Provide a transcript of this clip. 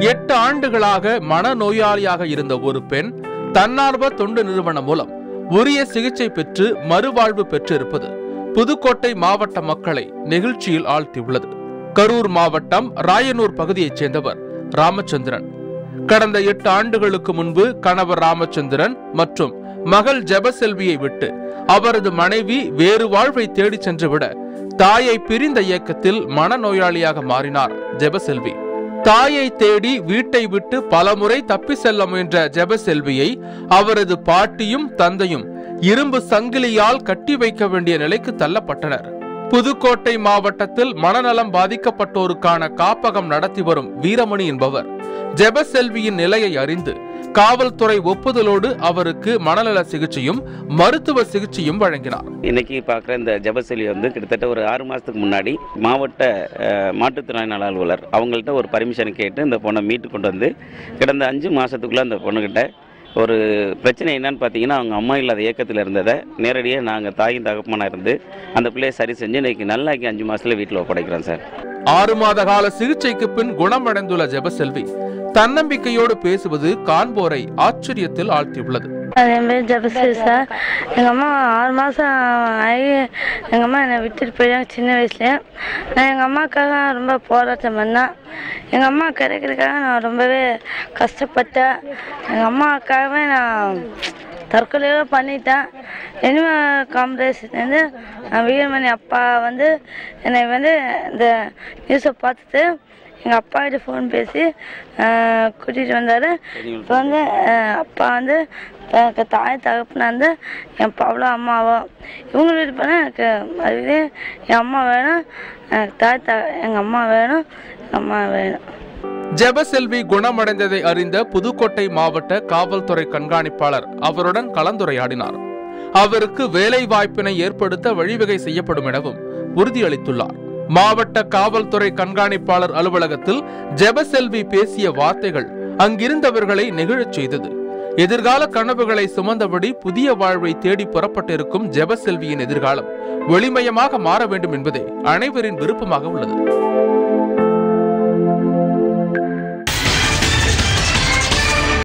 எட்டு ஆண்டுகளாக மனநோயாளியாக இருந்த ஒரு பெண் தன்னார்வ தொண்டு நிறுவனம் மூலம் உரிய சிகிச்சை பெற்று மறுவாழ்வு பெற்றிருப்பது புதுக்கோட்டை மாவட்ட மக்களை நெகிழ்ச்சியில் ஆழ்த்தியுள்ளது கரூர் மாவட்டம் ராயனூர் பகுதியைச் சேர்ந்தவர் ராமச்சந்திரன் கடந்த எட்டு ஆண்டுகளுக்கு முன்பு கணவர் ராமச்சந்திரன் மற்றும் மகள் ஜெபசெல்வியை விட்டு அவரது மனைவி வேறு வாழ்வை தேடிச் சென்றுவிட தாயை பிரிந்த இயக்கத்தில் மனநோயாளியாக மாறினார் ஜெபசெல்வி தாயை தேடி வீட்டை விட்டு பலமுறை தப்பி செல்ல முயன்ற ஜெபசெல்வியை அவரது பாட்டியும் தந்தையும் இரும்பு சங்கிலியால் கட்டி வைக்க வேண்டிய நிலைக்கு தள்ளப்பட்டனர் புதுக்கோட்டை மாவட்டத்தில் மனநலம் பாதிக்கப்பட்டோருக்கான காப்பகம் நடத்தி வரும் வீரமணி என்பவர் ஜெபசெல்வியின் நிலையை அறிந்து காவல்துறை ஒப்புதலோடு அவருக்கு மனநல சிகிச்சையும் மருத்துவ சிகிச்சையும் வழங்கினார் இன்னைக்கு பார்க்குற இந்த ஜபசெலி வந்து கிட்டத்தட்ட ஒரு ஆறு மாதத்துக்கு முன்னாடி மாவட்ட அஹ், மாற்றுத்திறனாளி நல அலுவலர் அவங்கள்ட்ட ஒரு பர்மிஷன் கேட்டு இந்த பொண்ணை மீட்டு கொண்டு வந்து கிடந்த அஞ்சு மாதத்துக்குள்ளே அந்த பொண்ணுக்கிட்ட ஒரு பிரச்சனை என்னன்னு பார்த்தீங்கன்னா அவங்க அம்மா இல்லாத இயக்கத்தில் இருந்ததை நேரடியாக நாங்கள் தாயும் தகப்பனாக இருந்து அந்த பிள்ளையை சரி செஞ்சு இன்னைக்கு நல்லாக்கி அஞ்சு மாதத்தில் வீட்டில் ஒப்படைக்கிறோம் சார் ஆறு மாத கால சிகிச்சைக்கு பின் குணமடைந்துள்ள ஜெபசெல்வி தன்னம்பிக்கையோடு பேசுவது காண்போரை ஆச்சரியத்தில் ஆழ்த்தியுள்ளது என் பேர் ஜபஸ்ரீ சார் எங்கள் அம்மா ஆறு மாதம் ஆகி எங்கள் அம்மா என்னை விட்டுட்டு போயிட்டாங்க சின்ன வயசுல நான் எங்கள் அம்மாக்காக ரொம்ப போராட்டம் பண்ணேன் எங்கள் அம்மா கிடைக்கிறதுக்காக நான் ரொம்பவே கஷ்டப்பட்டேன் எங்கள் அம்மாவுக்காகவே நான் தற்கொலையாக பண்ணிட்டேன் இனிமே காம்பரேஷன்லேருந்து வீரமணி அப்பா வந்து என்னை வந்து இந்த நியூஸை பார்த்துட்டு எங்கள் அப்பா கிட்ட ஃபோன் பேசி கூட்டிகிட்டு வந்தார் இப்போ வந்து அஹ், அப்பா வந்து எனக்கு தாய் தகப்பனா வந்து என் அவ்வளோ அம்மாவோ இவங்க வீட்டு போனால் எனக்கு அதுவே என் அம்மா வேணும் எனக்கு தாய் த எங்கள் அம்மா வேணும் எங்கள் அம்மா வேணும் ஜெபசெல்வி குணமடைந்ததை அறிந்த புதுக்கோட்டை மாவட்ட காவல்துறை கண்காணிப்பாளர் அவருடன் கலந்துரையாடினார் அவருக்கு வேலை வாய்ப்பினை ஏற்படுத்த வழிவகை செய்யப்படும் எனவும் உறுதியளித்துள்ளார் மாவட்ட காவல்துறை கண்காணிப்பாளர் அலுவலகத்தில் ஜெபசெல்வி பேசிய வார்த்தைகள் அங்கிருந்தவர்களை நெகிழச் செய்தது எதிர்கால கனவுகளை சுமந்தபடி புதிய வாழ்வை தேடி புறப்பட்டிருக்கும் ஜெபசெல்வியின் எதிர்காலம் ஒளிமயமாக மாற வேண்டும் என்பதே அனைவரின் விருப்பமாக உள்ளது